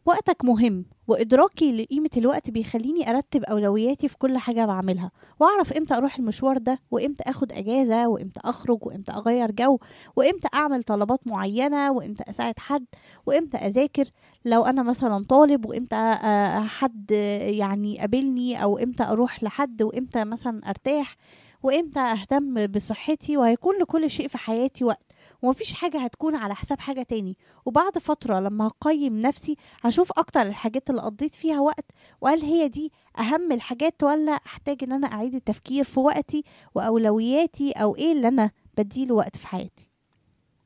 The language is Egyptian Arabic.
وقتك مهم وإدراكي لقيمة الوقت بيخليني أرتب أولوياتي في كل حاجة بعملها وأعرف إمتى أروح المشوار ده وإمتى أخد أجازة وإمتى أخرج وإمتى أغير جو وإمتى أعمل طلبات معينة وإمتى أساعد حد وإمتى أذاكر لو أنا مثلا طالب وإمتى آه، حد يعني يقابلني أو إمتى أروح لحد وإمتى مثلا أرتاح وإمتى أهتم بصحتي وهيكون لكل شيء في حياتي وقت ومفيش حاجة هتكون على حساب حاجة تاني وبعد فترة لما هقيم نفسي هشوف أكتر الحاجات اللي قضيت فيها وقت وهل هي دي أهم الحاجات ولا أحتاج إن أنا أعيد التفكير في وقتي وأولوياتي أو إيه اللي أنا بديله وقت في حياتي